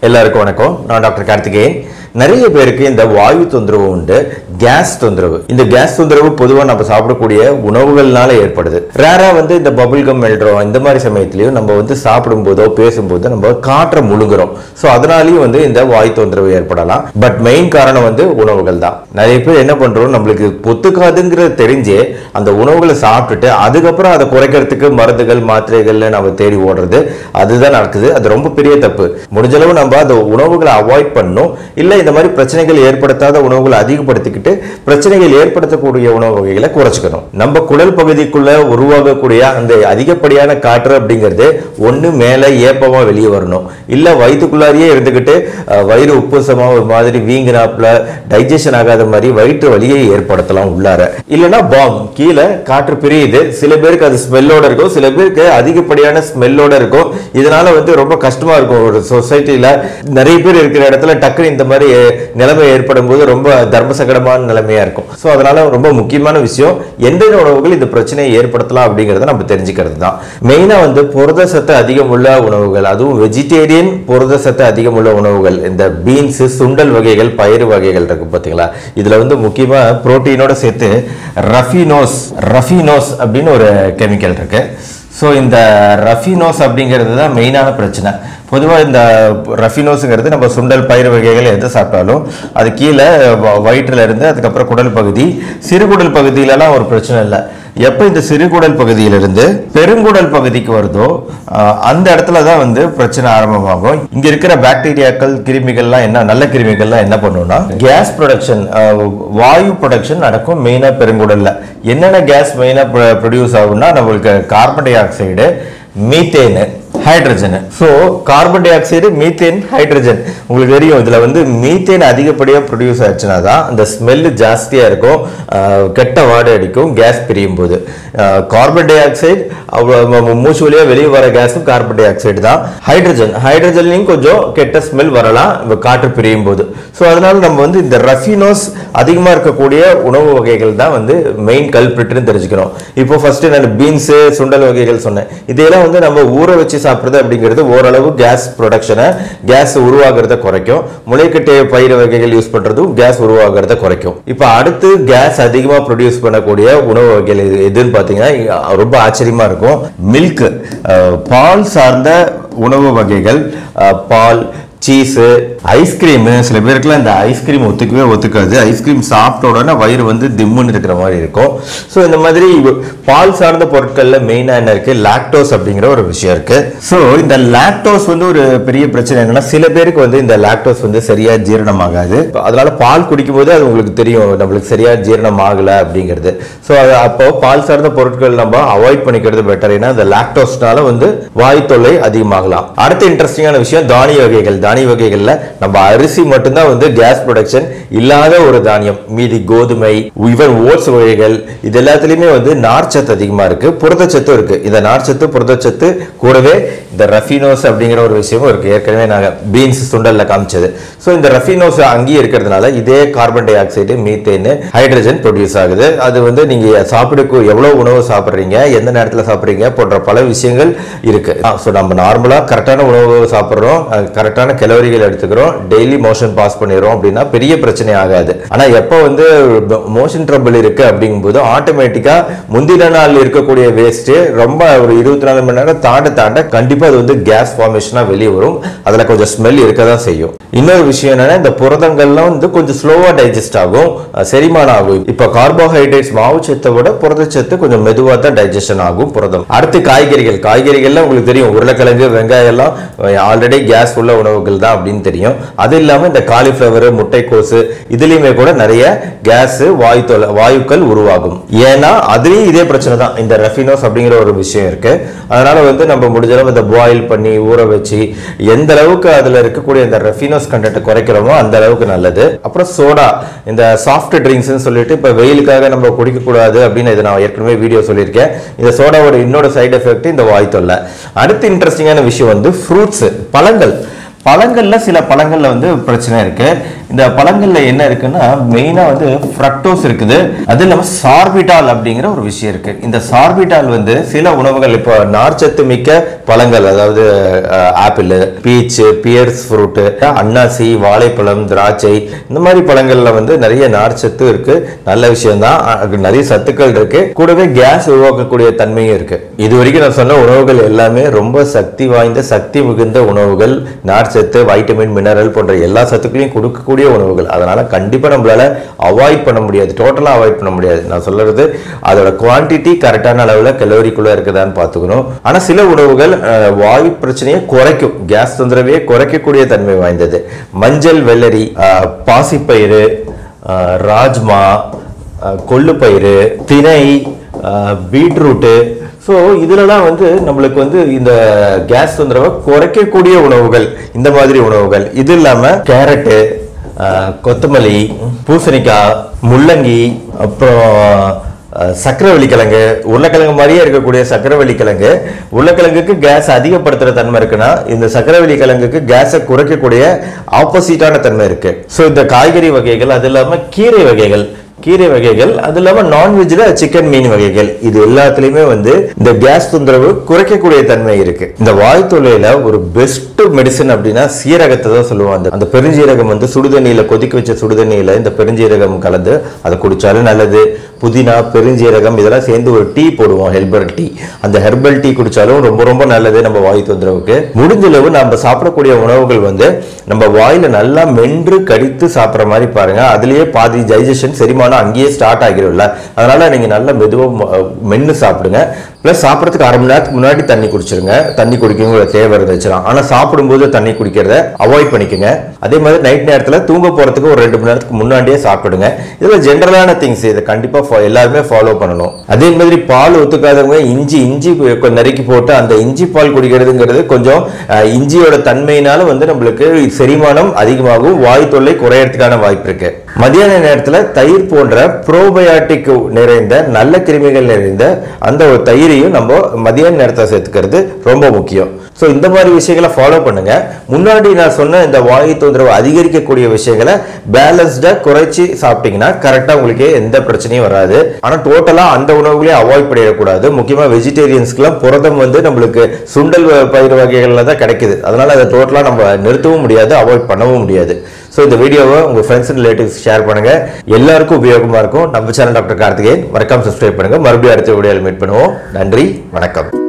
எல்லாருக்கும் வணக்கம் நான் டாக்டர் கார்த்திகேயன் நிறைய பேருக்கு இந்த வாயு தொந்தரவு உண்டு கேஸ் தொந்தரவு இந்த கேஸ் தொந்தரவு பொதுவாக நம்ம சாப்பிடக்கூடிய உணவுகள்னால ஏற்படுது ரேரா வந்து இந்த பபுள் கம் மெல்றோம் இந்த மாதிரி சமயத்திலையும் நம்ம வந்து சாப்பிடும்போதோ பேசும்போதோ நம்ம காற்றை முழுங்குறோம் ஸோ அதனாலையும் வந்து இந்த வாயு தொந்தரவு ஏற்படலாம் பட் மெயின் காரணம் வந்து உணவுகள் தான் நிறைய பேர் என்ன பண்றோம் நம்மளுக்கு ஒத்துக்காதுங்கிறது தெரிஞ்சே அந்த உணவுகளை சாப்பிட்டுட்டு அதுக்கப்புறம் அதை குறைக்கிறதுக்கு மருந்துகள் மாத்திரைகள்ல நம்ம தேடி ஓடுறது அதுதான் நடக்குது அது ரொம்ப பெரிய தப்பு முடிஞ்ச அளவு நம்ம அந்த உணவுகளை அவாய்ட் பண்ணணும் இல்லை இந்த மாதிரி பிரச்சனைகள் ஏற்படுத்தாத உணவுகளை அதிகப்படுத்திக்கிட்டு பிரச்சனைகள் ஏற்படுத்தக்கூடிய உணவு வகைகளை குறைச்சிக்கணும் நம்ம குடல் பகுதிக்குள்ள உருவாகக்கூடிய அந்த அதிகப்படியான காற்று அப்படிங்கிறது ஒண்ணு மேல ஏப்பமா வெளியே வரணும் இல்ல வயிற்றுக்குள்ளாரியே இருந்துகிட்டு அஹ், வயிறு உப்புசமா ஒரு மாதிரி வீங்கினாப்புல டைஜஷன் ஆகாத மாதிரி வயிற்று வலியை ஏற்படுத்தலாம் உள்ளார இல்லைன்னா பாம் கீழே காற்று பிரியுது சில பேருக்கு அது ஸ்மெல்லோட இருக்கும் சில பேருக்கு அதிகப்படியான ஸ்மெல்லோட இருக்கும் இதனால வந்து ரொம்ப கஷ்டமா இருக்கும் ஒரு சொசைட்டில நிறைய பேர் இருக்கிற இடத்துல டக்குனு இந்த மாதிரி அஹ், நிலைமை ஏற்படும் போது ரொம்ப தர்ம சங்கடமான நிலைமையா இருக்கும் ஸோ அதனால ரொம்ப முக்கியமான விஷயம் எந்தெந்த உணவுகள் இந்த பிரச்சனையை ஏற்படுத்தலாம் அப்படிங்கறத நம்ம தெரிஞ்சுக்கிறது தான் மெயினா வந்து புரத சத்து அதிகம் உள்ள உணவுகள் அதுவும் வெஜிடேரியன் புரத சத்து அதிகம் உள்ள உணவுகள் இந்த பீன்ஸ் சுண்டல் வகைகள் பயிறு வகைகள் இருக்கு பாத்தீங்களா இதுல வந்து முக்கியமா புரோட்டீனோட சேர்த்து ரஃபினோஸ் ரஃபினோஸ் அப்படின்னு ஒரு கெமிக்கல் இருக்கு ஸோ இந்த ரஃபினோஸ் அப்படிங்கிறது தான் மெயினான பிரச்சனை பொதுவாக இந்த ரஃபினோஸுங்கிறது நம்ம சுண்டல் பயிர் வகைகள் எதை சாப்பிட்டாலும் அது கீழே வ- வயிற்றுல இருந்து அதுக்கப்புறம் குடல் பகுதி சிறுகுடல் பகுதியிலலாம் ஒரு பிரச்சனை இல்லை எப்போ இந்த சிறுகுடல் பகுதியிலிருந்து பெருங்குடல் பகுதிக்கு வருதோ ஆஹ், அந்த இடத்துல தான் வந்து பிரச்சனை ஆரம்பமாகும் இங்க இருக்கிற பாக்டீரியாக்கள் கிருமிகள்லாம் என்ன நல்ல கிருமிகள்லாம் என்ன பண்ணும்னா கேஸ் ப்ரொடக்ஷன் வாயு ப்ரொடக்ஷன் நடக்கும் மெயினா பெருங்குடல்ல என்னென்ன கேஸ் மெயினா ப்ரொடியூஸ் ஆகும்னா நம்மளுக்கு carbon dioxide methane hydrogen so carbon dioxide methane hydrogen உங்களுக்கு தெரியும் இதுல வந்து மீத்தேன் அதிகப்படியா ப்ரொடியூஸ் ஆச்சுன்னா தான் அந்த ஸ்மெல்லு ஜாஸ்தியா இருக்கும் ஆஹ் கெட்ட வாடை அடிக்கும் கேஸ் பிரியும் போது கார்பன் டை ஆக்சைடு அவ்வளோ மூச்சு வழியா வெளியே வர கேஸும் கார்பன் டை ஆக்சைடு தான் ஹைட்ரஜன் ஹைட்ரஜன்லையும் கொஞ்சம் கெட்ட ஸ்மெல் வரலாம் இந்த காற்று பிரியும் போது ஸோ அதனால நம்ம வந்து இந்த ரஃபினோஸ் அதிகமா இருக்கக்கூடிய உணவு வகைகள் தான் வந்து மெயின் கல்பிரிட்னு தெரிஞ்சுக்கணும் இப்போ ஃபர்ஸ்ட் நான் பீன்ஸ் சுண்டல் வகைகள் சொன்னேன் இதையெல்லாம் வந்து நம்ம ஊற வச்சு சாப்பிட்றது அப்படிங்கிறது ஓரளவு கேஸ் ப்ரொடக்ஷனை கேஸ் உருவாகிறத குறைக்கும் முளைக்கட்டை பயிர் வகைகள் யூஸ் பண்றதும் கேஸ் உருவாகிறத குறைக்கும் இப்போ அடுத்து கேஸ் அதிகமா ப்ரொடியூஸ் பண்ணக்கூடிய உணவு வகைகள் எது- எதுன்னு பார்த்தீங்கன்னா ரொம்ப ஆச்சரியமா இருக்கும் மில்க் பால் சார்ந்த உணவு வகைகள் அஹ், பால் சீஸு ஐஸ்கிரீமு சில பேருக்குலாம் இந்த ஐஸ்கிரீம் ஒத்துக்கவே ஒத்துக்காது ஐஸ்கிரீம் சாப்பிட்ட உடனே வயிறு வந்து திம்முன்னு இருக்கிற மாதிரி இருக்கும் ஸோ இந்த மாதிரி பால் சார்ந்த பொருட்களில் மெயினாக என்ன இருக்கு லாக்டோஸ் அப்படிங்கிற ஒரு விஷயம் இருக்கு ஸோ இந்த லாக்டோஸ் வந்து ஒரு பெரிய பிரச்சனை என்னன்னா சில பேருக்கு வந்து இந்த லாக்டோஸ் வந்து சரியா ஜீரணமாகாது அதனால பால் குடிக்கும்போது அது உங்களுக்கு தெரியும் நம்மளுக்கு சரியா ஜீரணம் ஆகல அப்படிங்கிறது ஸோ அப்போ பால் சார்ந்த பொருட்கள் நம்ம அவாய்ட் பண்ணிக்கிறது பெட்டர் ஏன்னா இந்த லாக்டோஸ்னால வந்து வாய் தொல்லை அதிகமாகலாம் அடுத்த இன்ட்ரெஸ்டிங்கான விஷயம் தானிய வகைகள் தானிய வகைகள்ல நம்ம அரிசி மட்டும்தான் வந்து கேஸ் ப்ரொடக்ஷன் இல்லாத ஒரு தானியம் மீதி கோதுமை ஈவன் ஓட்ஸ் வகைகள் இது எல்லாத்துலயுமே வந்து நார்ச்சத்து அதிகமா இருக்கு புரதச்சத்து இருக்கு இந்த நார்ச்சத்து புரதச்சத்து கூடவே இந்த ரஃபினோஸ் அப்படிங்கிற ஒரு விஷயமும் இருக்கு ஏற்கனவே நாங்க பீன்ஸ் சுண்டல்ல காமிச்சது ஸோ இந்த ரஃபினோஸ் அங்கேயே இருக்கிறதுனால இதே carbon dioxide methane hydrogen produce ஆகுது அது வந்து நீங்க சாப்பிடக்கு எவ்வளவு உணவு சாப்பிடுறீங்க எந்த நேரத்துல சாப்பிடுறீங்க போன்ற பல விஷயங்கள் இருக்கு ஸோ நம்ம நார்மலா கரெக்டான உணவு சாப்பிடுறோம் கரெக்டான கலோரிகள் எடுத்துக்கிறோம் டெய்லி மோஷன் பாஸ் பண்ணிடுறோம் அப்படின்னா பெரிய பிரச்சனை ஆகாது ஆனா எப்போ வந்து மோஷன் ட்ரபிள் இருக்கு அப்படிங்கும்போது ஆட்டோமேட்டிக்கா முந்தின நாள் இருக்கக்கூடிய வேஸ்ட் ரொம்ப ஒரு இருபத்தி நாலு மணி நேரம் தாண்ட தாண்ட கண்டிப்பா அது வந்து கேஸ் ஃபார்மேஷனா வெளியே வரும் அதுல கொஞ்சம் ஸ்மெல் இருக்க தான் செய்யும் இன்னொரு விஷயம் என்னன்னா இந்த புரதங்கள்லாம் வந்து கொஞ்சம் ஸ்லோவா டைஜஸ்ட் ஆகும் அஹ் செரிமானம் ஆகும் இப்ப கார்போஹைட்ரேட்ஸ் மாவுச்சத்தை விட புரதச்சத்து கொஞ்சம் மெதுவா தான் டைஜஷன் ஆகும் புரதம் அடுத்து காய்கறிகள் காய்கறிகள்லாம் உங்களுக்கு தெரியும் உருளைக்கிழங்கு வெங்காயம் எல்லாம் ஆல்ரெடி கேஸ் உள்ள உணவுகள் தான் அப்படின்னு தெரியும் அது இல்லாம இந்த காலிஃபிளவர் முட்டைக்கோசு இதுலயுமே கூட நிறைய கேஸ் வாயு தொலை வாயுக்கள் உருவாகும் ஏன்னா அதுலயும் இதே பிரச்சனை தான் இந்த ரெஃபினோஸ் அப்படிங்கிற ஒரு விஷயம் இருக்கு அதனால வந்து நம்ம முடிஞ்ச அளவு இந்த பாயில் பண்ணி ஊற வச்சு எந்த அளவுக்கு அதுல இருக்கக்கூடிய இந்த ரெஃபினோஸ் கண்டென்ட் குறைக்கிறோமோ அந்த அளவுக்கு நல்லது அப்புறம் சோடா இந்த சாஃப்ட் ட்ரிங்க்ஸ் சொல்லிட்டு இப்ப வெயிலுக்காக நம்ம குடிக்க கூடாது அப்படின்னு இதை நான் ஏற்கனவே வீடியோ சொல்லியிருக்கேன் இந்த சோடாவோட இன்னொரு சைடு எஃபெக்ட் இந்த வாய் தொல்லை அடுத்து இன்ட்ரெஸ்டிங்கான விஷயம் வந்து ஃப்ரூட்ஸ் பழங்கள் பழங்கள்ல சில பழங்கள்ல வந்து பிரச்சனை இருக்கு இந்த பழங்கள்ல என்ன இருக்குன்னா மெயினா வந்து ஃப்ரக்டோஸ் இருக்குது அது இல்லாம சார்பிட்டால் அப்படிங்கிற ஒரு விஷயம் இருக்கு இந்த சார்பிட்டால் வந்து சில உணவுகள் இப்போ நார்ச்சத்து மிக்க பழங்கள் அதாவது ஆப்பிள் பீச் பியர்ஸ் ஃப்ரூட் அன்னாசி வாழைப்பழம் திராட்சை இந்த மாதிரி பழங்கள்ல வந்து நிறைய நார்ச்சத்து இருக்கு நல்ல விஷயம் தான் அதுக்கு நிறைய சத்துக்கள் இருக்கு கூடவே கேஸ் உருவாக்கக்கூடிய தன்மையும் இருக்கு இது வரைக்கும் நான் சொன்ன உணவுகள் எல்லாமே ரொம்ப சக்தி வாய்ந்த சக்தி மிகுந்த உணவுகள் நார்ச்சத்து வைட்டமின் மினரல் போன்ற எல்லா சத்துக்களையும் கொடுக்கக்கூடிய உணவுகள் அதனால கண்டிப்பா நம்மளால அவாய்ட் பண்ண முடியாது டோட்டலா அவாய்ட் பண்ண முடியாது நான் சொல்றது அதோட குவான்டிட்டி கரெக்டான அளவுல கலோரிக்குள்ள இருக்குதான்னு பார்த்துக்கணும் ஆனா சில உணவுகள் அஹ், வாயு பிரச்சனையை குறைக்கும் கேஸ் தொந்தரவையே குறைக்கக்கூடிய தன்மை வாய்ந்தது மஞ்சள் வெள்ளரி அஹ், பாசிப்பயிறு அஹ், ராஜ்மா அஹ், கொள்ளுப்பயிறு திணை அஹ், பீட்ரூட்டு ஸோ இதுலலாம் வந்து நம்மளுக்கு வந்து இந்த கேஸ் தொந்தரவை குறைக்கக்கூடிய உணவுகள் இந்த மாதிரி உணவுகள் இது இல்லாமல் கேரட்டு அஹ், கொத்தமல்லி பூசணிக்காய் முள்ளங்கி அப்புறம் அஹ், சக்கரவள்ளி கிழங்கு உருளைக்கிழங்கு மாதிரியே இருக்கக்கூடிய சக்கரவள்ளி கிழங்கு உருளைக்கிழங்குக்கு கேஸ் அதிகப்படுத்துற தன்மை இருக்குன்னா இந்த சக்கரவள்ளி கிழங்குக்கு கேஸை குறைக்கக்கூடிய ஆப்போசிட்டான தன்மை இருக்கு ஸோ இந்த காய்கறி வகைகள் அது இல்லாம கீரை வகைகள் கீரை வகைகள் அது இல்லாம நான்வெஜ்ல சிக்கன் மீன் வகைகள் இது எல்லாத்துலயுமே வந்து இந்த கேஸ் தொந்தரவு குறைக்கக்கூடிய தன்மை இருக்கு இந்த வாய் தொல்லையில ஒரு பெஸ்ட் மெடிசன் அப்படின்னா சீரகத்தை தான் சொல்லுவோம் அந்த அந்த பெருஞ்சீரகம் வந்து சுடுதண்ணியில கொதிக்க வச்ச சுடுதண்ணியில இந்த பெருஞ்சீரகம் கலந்து அதை குடிச்சாலும் நல்லது புதினா பெருஞ்சீரகம் இதெல்லாம் சேர்ந்து ஒரு டீ போடுவோம் ஹெர்பல் டீ அந்த ஹெர்பல் டீ குடிச்சாலும் ரொம்ப ரொம்ப நல்லது நம்ம வாய் தொந்தரவுக்கு முடிஞ்ச அளவு நம்ம சாப்பிடக்கூடிய உணவுகள் வந்து நம்ம வாயில நல்லா மென்று கடித்து சாப்பிட்ற மாதிரி பாருங்க அதுலயே பாதி டைஜஷன் செரிமானம் அங்கேயே ஸ்டார்ட் ஆகிரும்ல அதனால நீங்க நல்லா மெதுவா ம- மென்னு சாப்பிடுங்க ப்ளஸ் சாப்பிட்றதுக்கு அரை மணி நேரத்துக்கு முன்னாடி தண்ணி குடிச்சிருங்க தண்ணி குடிக்கணும் தேவை இருந்துச்சுன்னா ஆனா சாப்பிடும்போது தண்ணி குடிக்கிறத அவாய்ட் பண்ணிக்கோங்க அதே மாதிரி நைட் நேரத்துல தூங்க போறதுக்கு ஒரு ரெண்டு மணி நேரத்துக்கு முன்னாடியே சாப்பிடுங்க இதுல ஜென்ரலான திங்ஸ் இதை கண்டிப்பா fo- எல்லாருமே ஃபாலோ பண்ணணும் அதே மாதிரி பால் ஒத்துக்காதவங்க இஞ்சி இஞ்சி கொஞ்சம் நறுக்கி போட்டு அந்த இஞ்சி பால் குடிக்கிறதுங்கிறது கொஞ்சம் அஹ், இஞ்சியோட தன்மையினால வந்து நம்மளுக்கு செரிமானம் அதிகமாகும் வாய் தொல்லை குறையறதுக்கான வாய்ப்பு இருக்கு மதியான நேரத்துல தயிர் போன்ற ப்ரோபயாட்டிக் நிறைந்த நல்ல கிருமிகள் நிறைந்த அந்த ஒரு தயிரையும் நம்ம மதியான நேரத்தை சேர்த்துக்கிறது ரொம்ப முக்கியம் ஸோ இந்த மாதிரி விஷயங்களை ஃபாலோ பண்ணுங்க முன்னாடி நான் சொன்ன இந்த வாயு தொந்தரவு அதிகரிக்கக்கூடிய விஷயங்களை பேலன்ஸ்டா குறைச்சி சாப்பிட்டீங்கன்னா கரெக்டா உங்களுக்கு எந்த பிரச்சனையும் வராது ஆனா டோட்டலா அந்த உணவுகளையும் அவாய்ட் பண்ணிடக்கூடாது முக்கியமா வெஜிடேரியன்ஸ்க்குலாம் புரதம் வந்து நம்மளுக்கு சுண்டல் வ- பயிர் வகைகள்ல தான் கிடைக்குது அதனால அதை டோட்டலா நம்ம நிறுத்தவும் முடியாது அவாய்ட் பண்ணவும் முடியாது ஸோ இந்த வீடியோவை உங்க ஃப்ரெண்ட்ஸ் அண்ட் ரிலேட்டிவ்ஸ் ஷேர் பண்ணுங்க எல்லாருக்கும் உபயோகமா இருக்கும் நம்ம சேனல் டாக்டர் கார்த்திகேயன் மறக்காம சப்ஸ்கிரைப் பண்ணுங்க மறுபடியும் அடுத்த வீடியோவில் மீட் பண்ணுவோம் நன்றி வணக்கம்